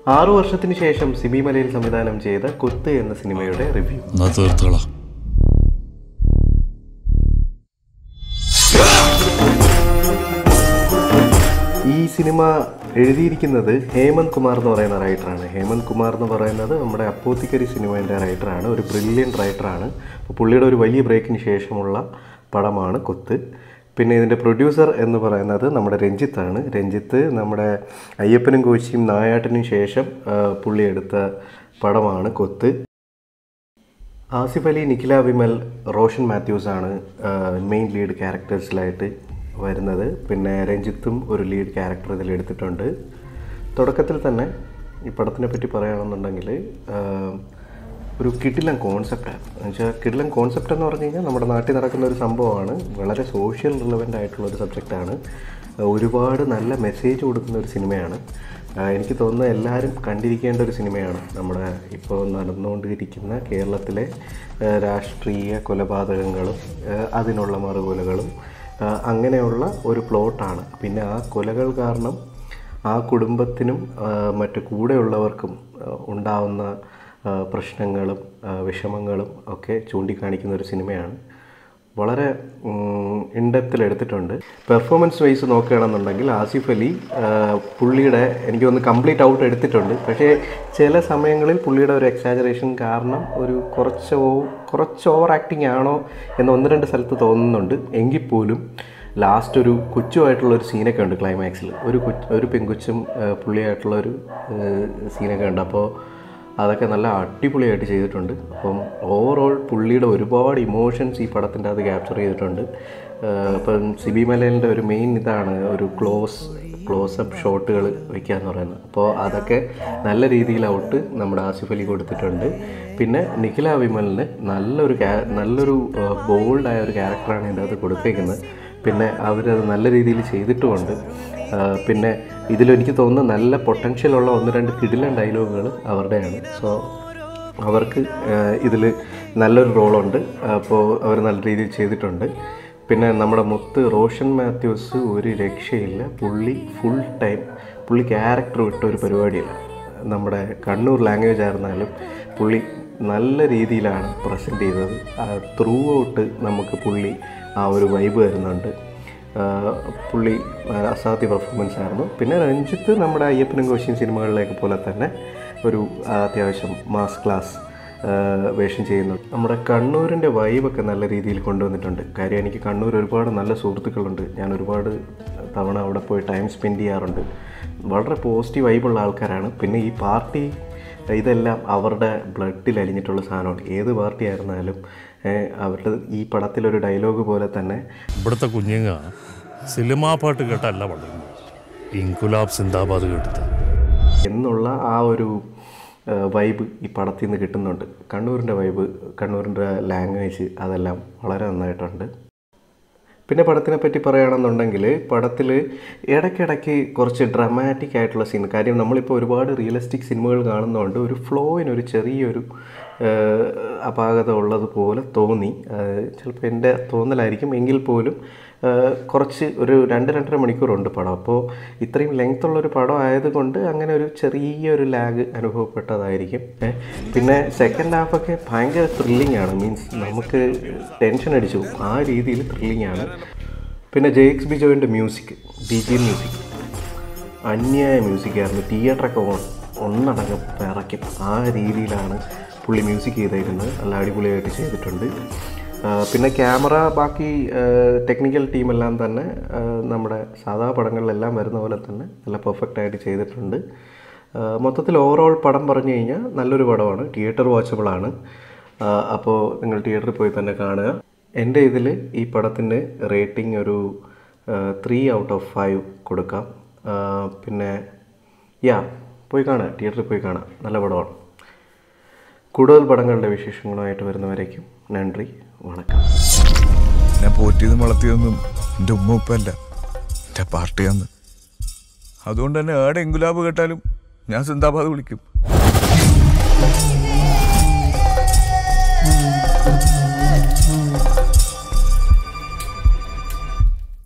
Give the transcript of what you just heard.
ആറു വർഷത്തിന് ശേഷം സിബി മലയിൽ സംവിധാനം ചെയ്ത കൊത്ത് എന്ന സിനിമയുടെ റിവ്യൂ എന്നാ തീർത്തോളാം ഈ സിനിമ എഴുതിയിരിക്കുന്നത് ഹേമന്ത് കുമാർ എന്ന് പറയുന്ന റൈറ്ററാണ് ഹേമന്ത് കുമാർ എന്ന് പറയുന്നത് നമ്മുടെ അപ്പോത്തിക്കരി സിനിമേൻ്റെ റൈറ്ററാണ് ഒരു ബ്രില്യൻ റൈറ്ററാണ് അപ്പോൾ പുള്ളിയുടെ ഒരു വലിയ ബ്രേക്കിന് ശേഷമുള്ള പടമാണ് കൊത്ത് പിന്നെ ഇതിൻ്റെ പ്രൊഡ്യൂസർ എന്ന് പറയുന്നത് നമ്മുടെ രഞ്ജിത്താണ് രഞ്ജിത്ത് നമ്മുടെ അയ്യപ്പനും കോച്ചിയും നായാട്ടിനും ശേഷം ആ, പുള്ളി എടുത്ത പടമാണ് കൊത്ത് ആസിഫ് അലി നിഖില വിമൽ റോഷൻ മാത്യൂസ് ആണ് മെയിൻ ലീഡ് ക്യാരക്ടേഴ്സിലായിട്ട് വരുന്നത് പിന്നെ രഞ്ജിത്തും ഒരു ലീഡ് ക്യാരക്ടർ ഇതിൽ എടുത്തിട്ടുണ്ട് തുടക്കത്തിൽ തന്നെ ഈ പടത്തിനെ പറ്റി പറയുകയാണെന്നുണ്ടെങ്കിൽ ഒരു കിടിലൻ കോൺസെപ്റ്റാണ് എന്നുവെച്ചാൽ കിടിലൻ കോൺസെപ്റ്റ് എന്ന് പറഞ്ഞു കഴിഞ്ഞാൽ നമ്മുടെ നാട്ടിൽ നടക്കുന്ന ഒരു സംഭവമാണ് വളരെ സോഷ്യൽ റിലവൻ്റ് ആയിട്ടുള്ള ഒരു സബ്ജക്റ്റാണ് ഒരുപാട് നല്ല മെസ്സേജ് കൊടുക്കുന്ന ഒരു സിനിമയാണ് ആ, എനിക്ക് തോന്നുന്നത് എല്ലാവരും കണ്ടിരിക്കേണ്ട ഒരു സിനിമയാണ് നമ്മുടെ ഇപ്പോൾ നടന്നുകൊണ്ടിരിക്കുന്ന കേരളത്തിലെ ആ, രാഷ്ട്രീയ കൊലപാതകങ്ങളും ആ, അതിനുള്ള മറുകൊലകളും ആ, അങ്ങനെയുള്ള ഒരു പ്ലോട്ടാണ് പിന്നെ ആ കൊലകൾ കാരണം ആ കുടുംബത്തിനും ആ, മറ്റു കൂടെയുള്ളവർക്കും ആ, ഉണ്ടാവുന്ന ആ, പ്രശ്നങ്ങളും ആ, വിഷമങ്ങളും ഒക്കെ ചൂണ്ടിക്കാണിക്കുന്ന ഒരു സിനിമയാണ് വളരെ ഇൻഡെപ്തിൽ എടുത്തിട്ടുണ്ട് പെർഫോമൻസ് വൈസ് നോക്കുകയാണെന്നുണ്ടെങ്കിൽ ആസിഫ് അലി ആ, പുള്ളിയുടെ എനിക്ക് തോന്നുന്നു കംപ്ലീറ്റ് ഔട്ട് എടുത്തിട്ടുണ്ട് പക്ഷേ ചില സമയങ്ങളിൽ പുള്ളിയുടെ ഒരു എക്സാജറേഷൻ കാരണം ഒരു കുറച്ച് ഓ- കുറച്ച് ഓവർ ആക്ടിങ് ആണോ എന്ന് ഒന്ന് രണ്ട് സ്ഥലത്ത് തോന്നുന്നുണ്ട് എങ്കിൽ പോലും ലാസ്റ്റ് ഒരു കൊച്ചുമായിട്ടുള്ള ഒരു സീനൊക്കെ ഉണ്ട് ക്ലൈമാക്സിൽ ഒരു കൊച്ച് ഒരു പെങ്കൊച്ചും ആ, പുള്ളിയായിട്ടുള്ള ഒരു സീനൊക്കെ ഉണ്ട് അപ്പോൾ അതൊക്കെ നല്ല അടിപൊളിയായിട്ട് ചെയ്തിട്ടുണ്ട് അപ്പം ഓവറോൾ പുള്ളിയുടെ ഒരുപാട് ഇമോഷൻസ് ഈ പടത്തിൻ്റെ അത് ക്യാപ്ചർ ചെയ്തിട്ടുണ്ട് ആഹ് ഇപ്പം സിബി മലയിലിൻ്റെ ഒരു മെയിൻ ഇതാണ് ഒരു ക്ലോസ് ക്ലോസപ്പ് ഷോട്ടുകൾ വയ്ക്കുക എന്ന് പറയുന്നത് അപ്പോൾ അതൊക്കെ നല്ല രീതിയിൽ ഔട്ട് നമ്മുടെ ആസിഫ് അലി കൊടുത്തിട്ടുണ്ട് പിന്നെ നിഖില വിമലിന് നല്ലൊരു ക്യാ നല്ലൊരു ബോൾഡായ ഒരു ക്യാരക്ടറാണ് ഇതിൻ്റെ അകത്ത് കൊടുത്തേക്കുന്നത് പിന്നെ അവരത് നല്ല രീതിയിൽ ചെയ്തിട്ടുമുണ്ട് ആ, പിന്നെ ഇതിലെനിക്ക് തോന്നുന്നു നല്ല പൊട്ടൻഷ്യൽ ഉള്ള ഒന്ന് രണ്ട് കിടിലൻ ഡയലോഗുകൾ അവരുടെയാണ് സോ അവർക്ക് ഇതിൽ നല്ലൊരു റോളുണ്ട് അപ്പോൾ അവർ നല്ല രീതിയിൽ ചെയ്തിട്ടുണ്ട് പിന്നെ നമ്മുടെ മുത്ത് റോഷൻ മാത്യൂസ് ഒരു രക്ഷയില്ല പുള്ളി ഫുൾ ടൈം പുള്ളി ക്യാരക്ടർ വിട്ട ഒരു പരിപാടിയില്ല നമ്മുടെ കണ്ണൂർ ലാംഗ്വേജ് ആയിരുന്നാലും പുള്ളി നല്ല രീതിയിലാണ് പ്രസൻറ്റ് ചെയ്തത് ത്രൂ ഔട്ട് നമുക്ക് പുള്ളി ആ ഒരു വൈബ് വരുന്നുണ്ട് ആ, പുള്ളി ആ, അസാധ്യ പെർഫോമൻസ് ആയിരുന്നു പിന്നെ രഞ്ജിത്ത് നമ്മുടെ അയ്യപ്പനും കോശിയും സിനിമകളിലേക്ക് പോലെ തന്നെ ഒരു ആ, അത്യാവശ്യം മാസ് ക്ലാസ് ആ, വേഷം ചെയ്യുന്നുണ്ട് നമ്മുടെ കണ്ണൂരിൻ്റെ വൈബൊക്കെ നല്ല രീതിയിൽ കൊണ്ടുവന്നിട്ടുണ്ട് കാര്യം എനിക്ക് കണ്ണൂർ ഒരുപാട് നല്ല സുഹൃത്തുക്കളുണ്ട് ഞാൻ ഒരുപാട് തവണ അവിടെ പോയി ടൈം സ്പെൻഡ് ചെയ്യാറുണ്ട് വളരെ പോസിറ്റീവ് വൈബുള്ള ആൾക്കാരാണ് പിന്നെ ഈ പാർട്ടി ഇതെല്ലാം അവരുടെ ബ്ലഡിൽ അലിഞ്ഞിട്ടുള്ള സാധനമാണ് ഏത് പാർട്ടി ആയിരുന്നാലും ഏഹ്, അവരുടെ ഈ പടത്തിലൊരു ഡയലോഗ് പോലെ തന്നെ ഇവിടുത്തെ കുഞ്ഞുങ്ങ സിനിമാ പാട്ട് കേട്ടല്ല വളരുന്നത് ഇൻകുലാബ് സിന്ദാബാദ് കേട്ടത് എന്നുള്ള ആ ഒരു വൈബ് ഈ പടത്തിൽ നിന്ന് കിട്ടുന്നുണ്ട് കണ്ണൂരിൻ്റെ വൈബ് കണ്ണൂരിൻ്റെ ലാംഗ്വേജ് അതെല്ലാം വളരെ നന്നായിട്ടുണ്ട് പിന്നെ പടത്തിനെ പറ്റി പറയുകയാണെന്നുണ്ടെങ്കിൽ പടത്തിൽ ഇടയ്ക്കിടയ്ക്ക് കുറച്ച് ഡ്രമാറ്റിക് ആയിട്ടുള്ള സീൻ കാര്യം നമ്മളിപ്പോൾ ഒരുപാട് റിയലിസ്റ്റിക് സിനിമകൾ കാണുന്നതുകൊണ്ട് ഒരു ഫ്ലോയിനൊരു ചെറിയൊരു ഏഹ്, അപാകത ഉള്ളതുപോലെ തോന്നി ചിലപ്പോൾ എൻ്റെ തോന്നലായിരിക്കും എങ്കിൽ പോലും ഏഹ്, കുറച്ച് ഒരു രണ്ട് രണ്ടര മണിക്കൂറുണ്ട് പടം അപ്പോൾ ഇത്രയും ലെങ്ത് ഉള്ളൊരു പടം ആയതുകൊണ്ട് അങ്ങനെ ഒരു ചെറിയൊരു ലാഗ് അനുഭവപ്പെട്ടതായിരിക്കും ഏഹ്, പിന്നെ സെക്കൻഡ് ഹാഫൊക്കെ ഭയങ്കര ത്രില്ലിംഗ് ആണ് മീൻസ് നമുക്ക് ടെൻഷൻ അടിച്ചു പോകും. ആ രീതിയിൽ ത്രില്ലിംഗ് ആണ് പിന്നെ ജെ എക്സ് ബിജോയിൻ്റെ മ്യൂസിക് ബി ജി മ്യൂസിക് അന്യായ മ്യൂസിക്കായിരുന്നു തിയേറ്ററൊക്കെ ഒ- ഒന്നടങ്കം പിറയ്ക്കും ആ രീതിയിലാണ് പുള്ളി മ്യൂസിക് ചെയ്തേക്കുന്നത് നല്ല അടിപൊളിയായിട്ട് ചെയ്തിട്ടുണ്ട് ആ, പിന്നെ ക്യാമറ ബാക്കി ടെക്നിക്കൽ ടീമെല്ലാം തന്നെ ആ, നമ്മുടെ സാധാ പടങ്ങളിലെല്ലാം വരുന്ന പോലെ തന്നെ നല്ല പെർഫെക്റ്റ് ആയിട്ട് ചെയ്തിട്ടുണ്ട് ആ, മൊത്തത്തിൽ ഓവറോൾ പടം പറഞ്ഞു കഴിഞ്ഞാൽ നല്ലൊരു പടമാണ് തിയേറ്റർ വാച്ചബിളാണ് അപ്പോൾ നിങ്ങൾ തിയേറ്ററിൽ പോയി തന്നെ കാണുക എൻ്റെ ഇതിൽ ഈ പടത്തിൻ്റെ റേറ്റിംഗ് ഒരു ത്രീ ഔട്ട് ഓഫ് ഫൈവ് കൊടുക്കാം ആ, പിന്നെ യാ പോയി കാണുക തിയേറ്ററിൽ പോയി കാണാം നല്ല പടമാണ് കൂടുതൽ പടങ്ങളുടെ വിശേഷങ്ങളുമായിട്ട് വരുന്നവരേക്കും നന്ദി വണക്കം എന്നെ പോറ്റിയതും വളർത്തിയതൊന്നും എൻ്റെ ഉമ്മ ഉപ്പല്ല എൻ്റെ പാർട്ടിയാന്ന് അതുകൊണ്ട് തന്നെ ഏടെ എങ്കുലാബ് കേട്ടാലും ഞാൻ സിന്ദാബാദ് വിളിക്കും